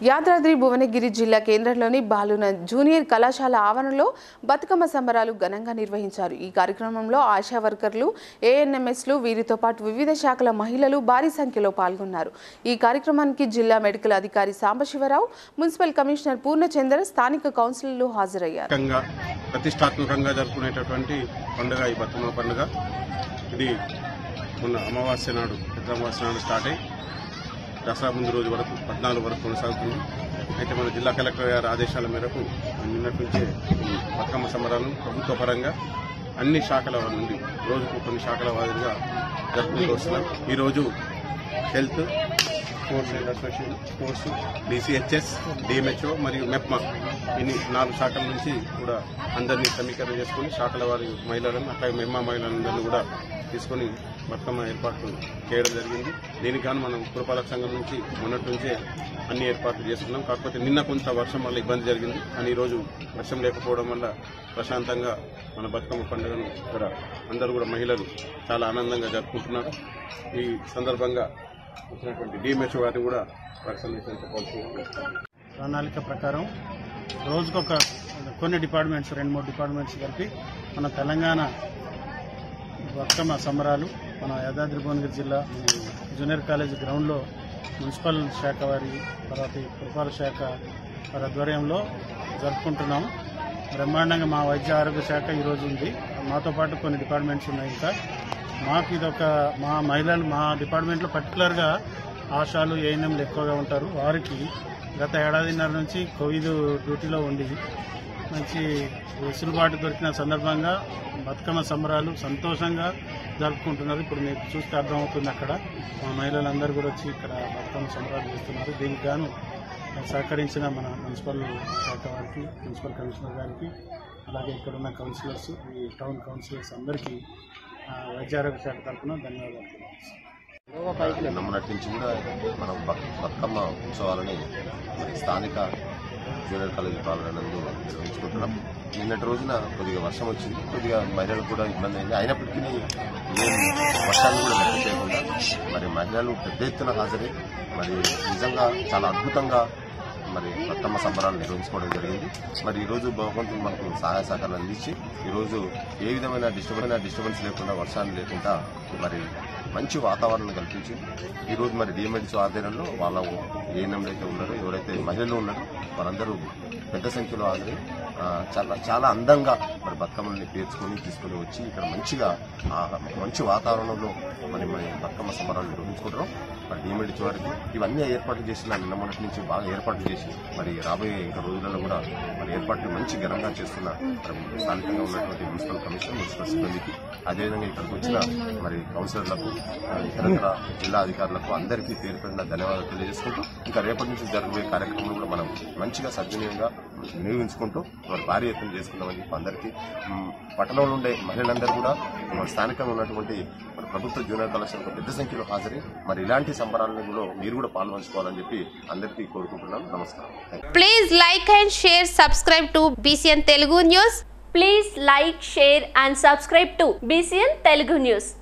యాదాద్రి భువనగిరి జిల్లా కేంద్రంలోని బాలున జూనియర్ కళాశాల ఆవరణలో బతుకమ్మ సంబరాలు ఘనంగా నిర్వహించారు ఈ కార్యక్రమంలో ఆశా వర్కర్లు ఏఎన్ఎంఎస్లు వీరితో పాటు వివిధ శాఖల మహిళలు భారీ సంఖ్యలో పాల్గొన్నారు ఈ కార్యక్రమానికి జిల్లా మెడికల్ అధికారి సాంబశివరావు మున్సిపల్ కమిషనర్ పూర్ణచంద్ర స్థానిక కౌన్సిలర్లు హాజరయ్యారు ప్రత్యేకంగా ప్రతిష్టాత్మకంగా జరుపుకునేటటువంటి పండుగ ఈ బతుకమ్మ పండుగ ఇది మొన్న అమావాస్య నాడు పెద్ద అమావాస్య నాడు స్టార్ట్ అయ్యి దసరా ముందు రోజు వరకు పద్నాలుగు వరకు కొనసాగుతుంది అయితే మన జిల్లా కలెక్టర్ గారి ఆదేశాల మేరకు నిన్నటి నుంచే ఈ బతుకమ్మ సంబరాలను ప్రభుత్వ పరంగా అన్ని శాఖల నుండి రోజుకు కొన్ని శాఖల వారీగా జరుపుకుంటూ వస్తున్నాం ఈరోజు health sports and association sports DCHS DMHO మరియు మెప్మా ఇన్ని నాలుగు శాఖల నుంచి కూడా అందరినీ సమీకరణ చేసుకుని శాఖల వారి మహిళలను అట్లాగే మెమ్మా మహిళలందరినీ కూడా తీసుకొని బతుకమ్మ ఏర్పాట్లు చేయడం జరిగింది దీనికి గాను మనం పురపాలక సంఘం నుంచి మొన్నటి నుంచే అన్ని ఏర్పాట్లు చేసుకున్నాం కాకపోతే నిన్న కొంత వర్షం వల్ల ఇబ్బంది జరిగింది కానీ ఈరోజు వర్షం లేకపోవడం వల్ల ప్రశాంతంగా మన బతుకమ్మ పండుగను ఇక్కడ అందరూ కూడా మహిళలు చాలా ఆనందంగా జరుపుకుంటున్నారు ఈ సందర్భంగా వచ్చినటువంటి డిఎంహెచ్ వారిని కూడా వారి సందేశం చెప్పాల్సి ప్రణాళిక ప్రకారం రోజుకొక కొన్ని డిపార్ట్మెంట్స్ రెండు మూడు డిపార్ట్మెంట్స్ కలిపి మన తెలంగాణ బతుకమ్మ సంబరాలు మన యాదాద్రి భువనగిరి జిల్లా జూనియర్ కాలేజ్ గ్రౌండ్లో మున్సిపల్ శాఖ వారి తర్వాత ఈ పురపాలక శాఖ వారి ఆధ్వర్యంలో జరుపుకుంటున్నాం బ్రహ్మాండంగా మా వైద్య ఆరోగ్య శాఖ ఈరోజు ఉంది మాతో పాటు కొన్ని డిపార్ట్మెంట్స్ ఉన్నాయి ఇంకా మాకు ఇదొక మా మహిళలు మా డిపార్ట్మెంట్లో పర్టికులర్గా ఆశాలు ఏఎన్ఎంలు ఎక్కువగా ఉంటారు వారికి గత ఏడాదిన్నర నుంచి కోవిడ్ డ్యూటీలో ఉండి మంచి వెసులుబాటు దొరికిన సందర్భంగా బతుకమ్మ సంబరాలు సంతోషంగా జరుపుకుంటున్నారు ఇప్పుడు మీకు చూస్తే అర్థమవుతుంది అక్కడ మా మహిళలందరూ కూడా వచ్చి ఇక్కడ బతుకమ్మ సంబరాలు చేస్తున్నారు దీనికి గాను సహకరించిన మన మున్సిపల్ శాఖ వారికి మున్సిపల్ కమిషనర్ గారికి అలాగే ఇక్కడ ఉన్న కౌన్సిలర్స్ ఈ టౌన్ కౌన్సిలర్స్ అందరికీ ఆ, వైద్య ఆరోగ్య శాఖ తరఫున ధన్యవాదాలు తెలియజేస్తున్నాను. నమ్మనటి నుంచి కూడా మనం బత్- బతుకమ్మ ఉత్సవాలని మరి స్థానిక జూనియర్ కాలేజీ పాల్గొనందు నిర్వహించుకుంటున్నాం నిన్నటి రోజున కొద్దిగా వర్షం వచ్చింది కొద్దిగా మహిళలకు కూడా ఇబ్బంది అయింది అయినప్పటికీ ఏం వర్షాలు కూడా లెక్క చేయకుండా మరి మహిళలు పెద్ద ఎత్తున హాజరై మరి నిజంగా చాలా అద్భుతంగా మరి బతుకమ్మ సంబరాలు నిర్వహించుకోవడం జరిగింది మరి ఈ రోజు భగవంతుడు మనకు సహాయ సహకారాలు అందించి ఈ రోజు ఏ విధమైన డిస్టర్బెన్స్ డిస్టర్బెన్స్ లేకుండా వర్షాలు లేకుండా మరి మంచి వాతావరణం కల్పించింది ఈ రోజు మరి డిఎంఎడ్స్ ఆధ్వర్యంలో వాళ్ళ ఏఎన్ఎంలు అయితే ఉన్నారో ఎవరైతే మహిళలు ఉన్నారో వారందరూ పెద్ద సంఖ్యలో హాజరై ఆ, చాలా చాలా అందంగా మరి బతుకమ్మల్ని పేర్చుకొని తీసుకొని వచ్చి ఇక్కడ మంచిగా ఆ, మంచి వాతావరణంలో మరి మరి బతుకమ్మ సంబరాలు నిర్వహించుకుంటున్నాం మరి డిఎంఎడ్ చివరికి ఇవన్నీ ఏర్పాట్లు చేసిన నిన్న మొన్నటి నుంచి బాగా ఏర్పాట్లు చేసి మరి రాబోయే ఇంకా రోజులలో కూడా మరి ఏర్పాట్లు మంచి ఘనంగా చేస్తున్న మరి స్థానికంగా ఉన్నటువంటి మున్సిపల్ కమిషన్ మున్సిపల్ సిబ్బందికి అదేవిధంగా ఇక్కడికి వచ్చిన మరి కౌన్సిలర్లకు ఆ, ఇతరత్ర జిల్లా అధికారులకు అందరికీ పేరు పేరున ధన్యవాదాలు తెలియజేసుకుంటూ ఇంకా రేపటి నుంచి జరగబోయే కార్యక్రమం కూడా మనం మంచిగా సద్వినియోగంగా వినియోగించుకుంటూ మరి భారీ ఎత్తున చేసుకుందామని చెప్పి అందరికీ మ్, పట్టణంలో ఉండే మహిళలందరూ కూడా మన స్థానికంగా ఉన్నటువంటి మన ప్రభుత్వ జూనియర్ కళాశాలకు పెద్ద సంఖ్యలో హాజరై మరి ఇలాంటి సంబరాలను కూడా మీరు కూడా పాల్పంచుకోవాలని చెప్పి అందరికీ కోరుకుంటున్నాను నమస్కారం thank you. Please like and share, subscribe to BCN Telugu News. Please like, share and subscribe to BCN Telugu News.